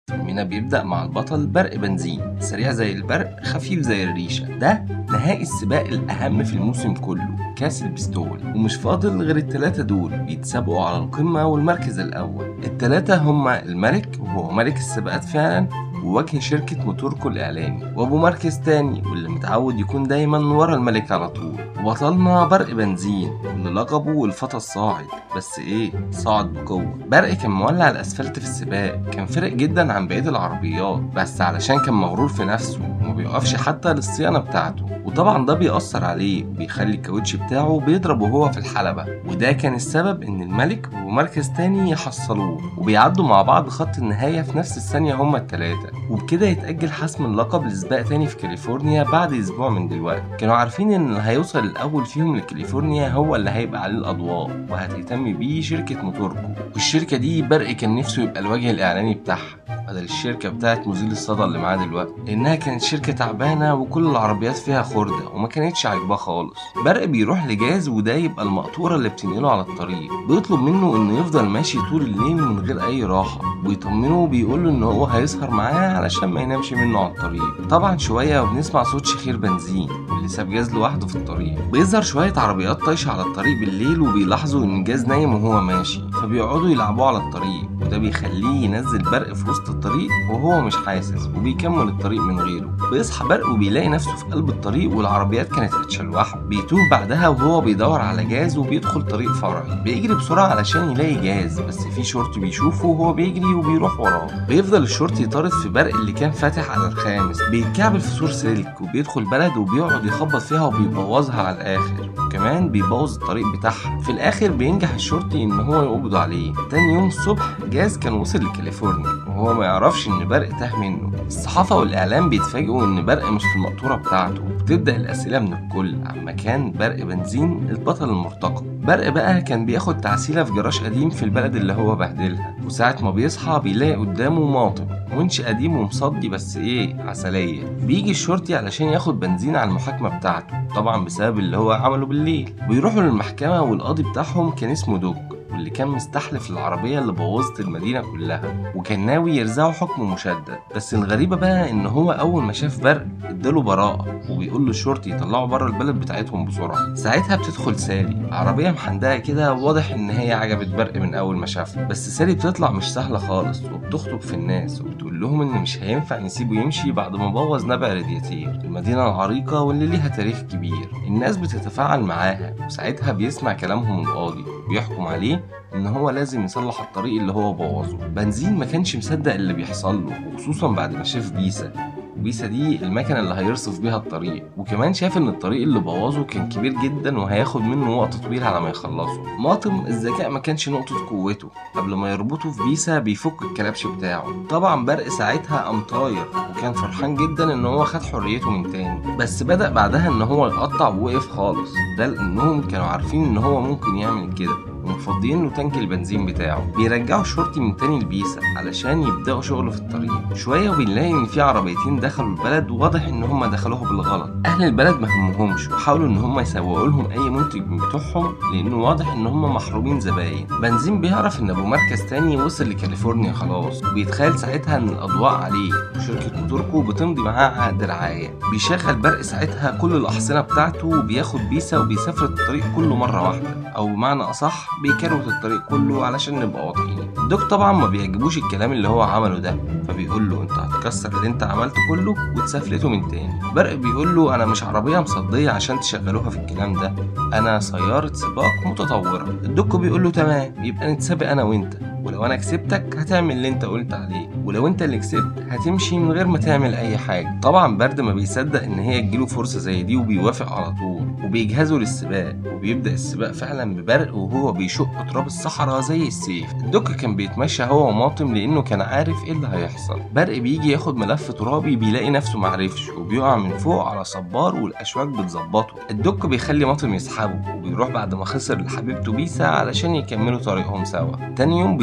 فيلمنا بيبدأ مع البطل برق بنزين سريع زي البرق خفيف زي الريشة ده نهائي السباق الأهم في الموسم كله كاس البستول ومش فاضل غير التلاتة دول بيتسابقوا على القمة والمركز الأول التلاتة هما الملك وهو ملك السباقات فعلا ووجه شركة موتوركو الإعلاني وأبو مركز تاني واللي متعود يكون دايما ورا الملك على طول وبطلنا برق بنزين واللي لقبه الفتى الصاعد بس إيه صاعد بقوة برق كان مولع الأسفلت في السباق كان فرق جدا عن بقية العربيات بس علشان كان مغرور في نفسه وما بيقفش حتى للصيانة بتاعته وطبعا ده بيأثر عليه وبيخلي الكاوتش بتاعه بيضرب وهو في الحلبة وده كان السبب إن الملك ومركز تاني يحصلوه وبيعدوا مع بعض خط النهاية في نفس الثانية هما التلاتة وبكده يتأجل حسم اللقب لسباق تاني في كاليفورنيا بعد أسبوع من دلوقتي كانوا عارفين إن اللي هيوصل الأول فيهم لكاليفورنيا هو اللي هيبقى عليه الأضواء وهتهتم بيه شركة موتوركو والشركة دي برق كان نفسه يبقى الوجه الإعلاني بتاعها بدل الشركة بتاعت مزيل الصدى اللي معاه دلوقتي لأنها كانت شركة تعبانة وكل العربيات فيها خردة وما كانتش عاجباه خالص برق بيروح لجاز وده يبقى المقطورة اللي بتنقله على الطريق بيطلب منه إنه يفضل ماشي طول الليل من غير أي راحة ويطمنه وبيقول له إن هو هيسهر معاه علشان ما ينامش منه على الطريق طبعا شوية وبنسمع صوت شخير بنزين واللي ساب جاز لوحده في الطريق بيظهر شوية عربيات طايشة على الطريق بالليل وبيلاحظوا إن جاز نايم وهو ماشي فبيقعدوا يلعبوا على الطريق وده بيخليه ينزل برق في وسط الطريق وهو مش حاسس وبيكمل الطريق من غيره بيصحى برق وبيلاقي نفسه في قلب الطريق والعربيات كانت هتشلوحه بيتوه بعدها وهو بيدور على جاز وبيدخل طريق فرعي بيجري بسرعة علشان يلاقي جاز بس في شرطي بيشوفه وهو بيجري وبيروح وراه بيفضل الشرطي يطارد في برق اللي كان فاتح على الخامس بيتكعبل في سور سلك وبيدخل بلد وبيقعد يخبط فيها وبيبوظها على الآخر وكمان بيبوظ الطريق بتاعها في الآخر بينجح الشرطي إن هو يقبض عليه تاني يوم الصبح جاز كان وصل لكاليفورنيا وهو ما يعرفش إن برق تاه منه الصحافة والإعلام بيتفاجئوا إن برق مش في المقطورة بتاعته وبتبدأ الأسئلة من الكل عن مكان برق بنزين البطل المرتقب برق بقى كان بياخد تعسيلة في جراج قديم في البلد اللي هو بهدلها وساعة ما بيصحى بيلاقي قدامه ماطم ونش قديم ومصدي بس ايه عسلية بيجي الشرطي علشان ياخد بنزين على المحاكمة بتاعته طبعا بسبب اللي هو عمله بالليل بيروحوا للمحكمة والقاضي بتاعهم كان اسمه دوج واللي كان مستحلف العربية اللي بوظت المدينة كلها وكان ناوي يرزعه حكم مشدد بس الغريبة بقى ان هو اول ما شاف برق اداله براءة وبيقول له الشرطي يطلعوا بره البلد بتاعتهم بسرعة ساعتها بتدخل سالي عربية محندقة كده واضح ان هي عجبت برق من اول ما شافها بس سالي بتطلع مش سهلة خالص وبتخطب في الناس وبتقول لهم ان مش هينفع نسيبه يمشي بعد ما بوظ نبع رادياتير المدينة العريقة واللي ليها تاريخ كبير الناس بتتفاعل معاها وساعتها بيسمع كلامهم القاضي ويحكم عليه ان هو لازم يصلح الطريق اللي هو بوظه بنزين ما كانش مصدق اللي بيحصل له وخصوصا بعد ما شاف بيسا وبيسا دي المكنة اللي هيرصف بيها الطريق وكمان شاف ان الطريق اللي بوظه كان كبير جدا وهياخد منه وقت طويل على ما يخلصه ماطم الذكاء ما كانش نقطة قوته قبل ما يربطه في بيسا بيفك الكلبش بتاعه طبعا برق ساعتها قام طاير وكان فرحان جدا ان هو خد حريته من تاني بس بدأ بعدها ان هو يقطع ووقف خالص ده لانهم كانوا عارفين ان هو ممكن يعمل كده ومفضيين له تانك البنزين بتاعه بيرجعوا الشرطي من تاني لبيسا علشان يبدأوا شغل في الطريق شوية وبنلاقي إن في عربيتين دخلوا البلد وواضح إن هما دخلوها بالغلط أهل البلد ما همهمش وحاولوا إن هما يسوقوا لهم أي منتج من بتوعهم لأنه واضح إن هما محرومين زباين بنزين بيعرف إن أبو مركز تاني وصل لكاليفورنيا خلاص وبيتخيل ساعتها إن الأضواء عليه وشركة موتوركو بتمضي معاه عقد رعاية بيشغل برق ساعتها كل الأحصنة بتاعته وبياخد بيسا وبيسافر الطريق كله مرة واحدة أو بمعنى أصح بيكروت الطريق كله علشان نبقى واضحين دوك طبعا ما بيعجبوش الكلام اللي هو عمله ده فبيقول له انت هتكسر اللي انت عملته كله وتسافلته من تاني برق بيقول له انا مش عربيه مصديه عشان تشغلوها في الكلام ده انا سياره سباق متطوره الدك بيقول له تمام يبقى نتسابق انا وانت ولو انا كسبتك هتعمل اللي انت قلت عليه ولو انت اللي كسبت هتمشي من غير ما تعمل اي حاجه طبعا برد ما بيصدق ان هي تجيله فرصه زي دي وبيوافق على طول وبيجهزوا للسباق وبيبدا السباق فعلا ببرق وهو بيشق تراب الصحراء زي السيف الدك كان بيتمشى هو وماطم لانه كان عارف ايه اللي هيحصل برق بيجي ياخد ملف ترابي بيلاقي نفسه معرفش وبيقع من فوق على صبار والاشواك بتظبطه الدك بيخلي ماطم يسحبه وبيروح بعد ما خسر لحبيبته بيسا علشان يكملوا طريقهم سوا تاني يوم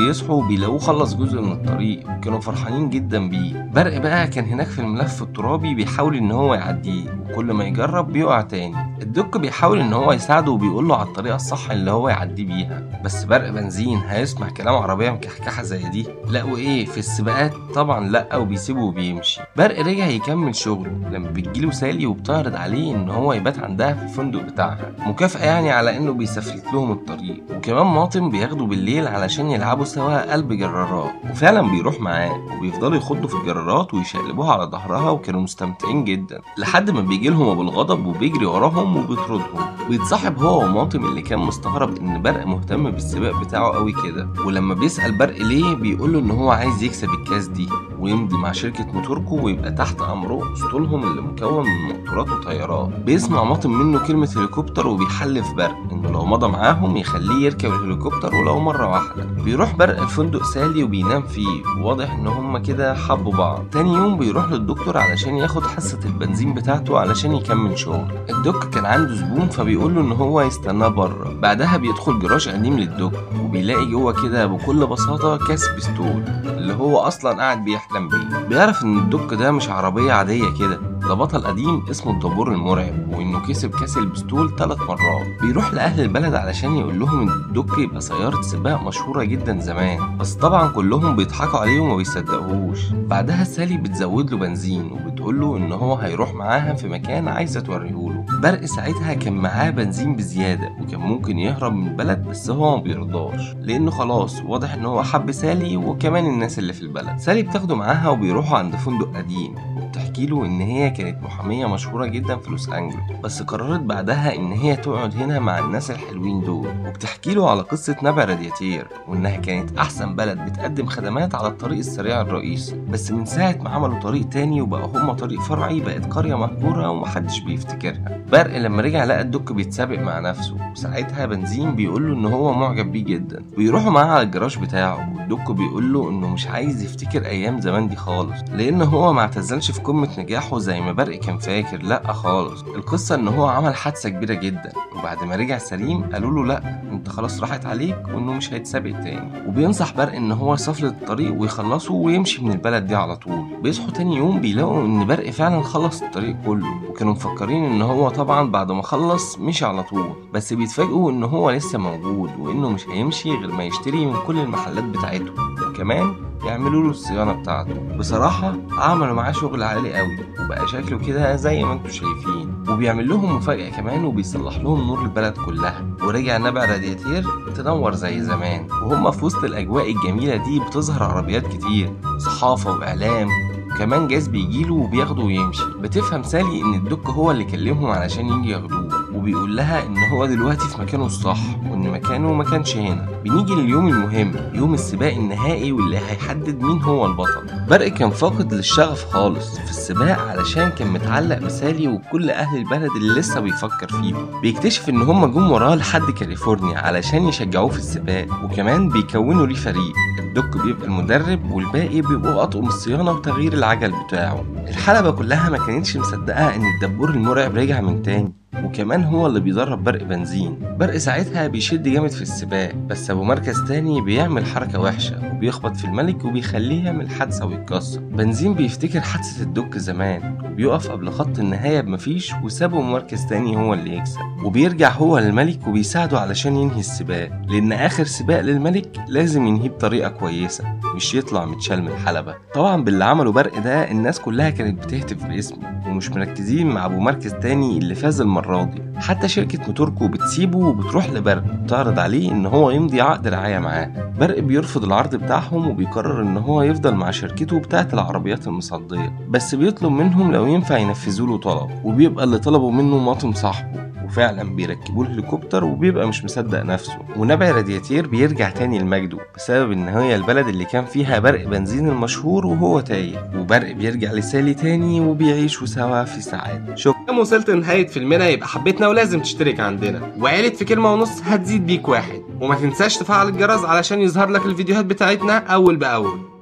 بيصحوا بيلاقوه خلص جزء من الطريق وكانوا فرحانين جدا بيه برق بقى كان هناك في الملف الترابي بيحاول ان هو يعديه وكل ما يجرب بيقع تاني الدك بيحاول ان هو يساعده وبيقول له على الطريقه الصح اللي هو يعدي بيها بس برق بنزين هيسمع كلام عربيه مكحكحه زي دي لا وايه في السباقات طبعا لا وبيسيبه وبيمشي برق رجع يكمل شغله لما بتجيله سالي وبتعرض عليه ان هو يبات عندها في الفندق بتاعها مكافاه يعني على انه بيسفلت لهم الطريق وكمان ماطم بياخده بالليل علشان يلعبوا سوا قلب جرارات وفعلا بيروح معاه وبيفضلوا يخضوا في الجرارات ويشقلبوها على ظهرها وكانوا مستمتعين جدا لحد ما بيجي لهم ابو الغضب وبيجري وراهم وبيطردهم بيتصاحب هو وماطم اللي كان مستغرب ان برق مهتم بالسباق بتاعه قوي كده ولما بيسال برق ليه بيقول له ان هو عايز يكسب الكاس دي ويمضي مع شركة موتوركو ويبقى تحت أمره أسطولهم اللي مكون من موتورات وطيارات بيسمع ماطم منه كلمة هليكوبتر وبيحلف برق إنه لو مضى معاهم يخليه يركب الهليكوبتر ولو مرة واحدة بيروح برق الفندق سالي وبينام فيه وواضح إن هما كده حبوا بعض تاني يوم بيروح للدكتور علشان ياخد حصة البنزين بتاعته علشان يكمل شغل الدك كان عنده زبون فبيقول له إن هو يستناه بره بعدها بيدخل جراج قديم للدك وبيلاقي جوه كده بكل بساطة كاس بيستول اللي هو أصلا قاعد بيحلم بيه بيعرف إن الدك ده مش عربية عادية كده ده بطل قديم اسمه الدبور المرعب وإنه كسب كاس البستول ثلاث مرات بيروح لأهل البلد علشان يقول لهم إن الدك يبقى سيارة سباق مشهورة جدا زمان بس طبعا كلهم بيضحكوا عليه وما بيصدقوهوش بعدها سالي بتزود له بنزين وبتقول له إن هو هيروح معاها في مكان عايزة توريهوله برق ساعتها كان معاه بنزين بزيادة وكان ممكن يهرب من البلد بس هو ما بيرضاش لأنه خلاص واضح إن هو حب سالي وكمان الناس اللي في البلد سالي بتاخده معاها وبيروحوا عند فندق قديم وبتحكي له إن هي كانت محامية مشهورة جدا في لوس أنجلوس بس قررت بعدها إن هي تقعد هنا مع الناس الحلوين دول وبتحكي له على قصة نبع رادياتير وإنها كانت أحسن بلد بتقدم خدمات على الطريق السريع الرئيسي بس من ساعة ما عملوا طريق تاني وبقى هما طريق فرعي بقت قرية مهجورة ومحدش بيفتكرها برق لما رجع لقى الدك بيتسابق مع نفسه وساعتها بنزين بيقول له إن هو معجب بيه جدا بيروحوا معاه على الجراج بتاعه والدك بيقول له إنه مش عايز يفتكر أيام زمان دي خالص لأن هو ما اعتزلش في قمة نجاحه زي ما برق كان فاكر لا خالص القصة إن هو عمل حادثة كبيرة جدا وبعد ما رجع سليم قالوا له لا أنت خلاص راحت عليك وإنه مش هيتسابق تاني وبينصح برق إن هو يصفلت الطريق ويخلصه ويمشي من البلد دي على طول بيصحوا تاني يوم بيلاقوا إن برق فعلا خلص الطريق كله وكانوا مفكرين إن هو طبعا بعد ما خلص مشي على طول بس بيتفاجئوا إن هو لسه موجود وإنه مش هيمشي غير ما يشتري من كل المحلات بتاعتهم وكمان يعملوا له الصيانة بتاعته بصراحة عملوا معاه شغل عالي قوي وبقى شكله كده زي ما انتم شايفين وبيعمل لهم مفاجأة كمان وبيصلح لهم نور البلد كلها ورجع نبع رادياتير تنور زي زمان وهم في وسط الأجواء الجميلة دي بتظهر عربيات كتير صحافة وإعلام كمان جاز بيجيله وبياخده ويمشي بتفهم سالي ان الدك هو اللي كلمهم علشان يجي ياخدوه وبيقول لها ان هو دلوقتي في مكانه الصح وان مكانه ما كانش هنا بنيجي لليوم المهم يوم السباق النهائي واللي هيحدد مين هو البطل برق كان فاقد للشغف خالص في السباق علشان كان متعلق بسالي وبكل اهل البلد اللي لسه بيفكر فيهم بيكتشف ان هم جم وراه لحد كاليفورنيا علشان يشجعوه في السباق وكمان بيكونوا ليه فريق الدك بيبقى المدرب والباقي بيبقوا اطقم الصيانه وتغيير العجل بتاعه الحلبه كلها ما كانتش مصدقه ان الدبور المرعب رجع من تاني وكمان هو اللي بيدرب برق بنزين برق ساعتها بيشد جامد في السباق بس ابو مركز تاني بيعمل حركة وحشة وبيخبط في الملك وبيخليه يعمل حادثة ويتكسر بنزين بيفتكر حادثة الدك زمان وبيقف قبل خط النهاية بمفيش وسابه مركز تاني هو اللي يكسب وبيرجع هو للملك وبيساعده علشان ينهي السباق لأن آخر سباق للملك لازم ينهيه بطريقة كويسة مش يطلع متشال من الحلبة طبعا باللي عمله برق ده الناس كلها كانت بتهتف باسمه ومش مركزين مع ابو مركز تاني اللي فاز المرة دي حتى شركة موتوركو بتسيبه وبتروح لبرق تعرض عليه ان هو يمضي عقد رعاية معاه برق بيرفض العرض بتاعهم وبيقرر ان هو يفضل مع شركته بتاعة العربيات المصدية بس بيطلب منهم لو ينفع ينفذوا له طلب وبيبقى اللي طلبوا منه ماطم صاحبه وفعلا بيركبوا له هليكوبتر وبيبقى مش مصدق نفسه ونبع رادياتير بيرجع تاني لمجده بسبب ان هي البلد اللي كان فيها برق بنزين المشهور وهو تايه وبرق بيرجع لسالي تاني وبيعيشوا سوا في سعادة شكرا كم وصلت لنهاية فيلمنا يبقى حبيتنا ولازم تشترك عندنا وعيلة في كلمة ونص هتزيد بيك واحد وما تنساش تفعل الجرس علشان يظهر لك الفيديوهات بتاعتنا أول بأول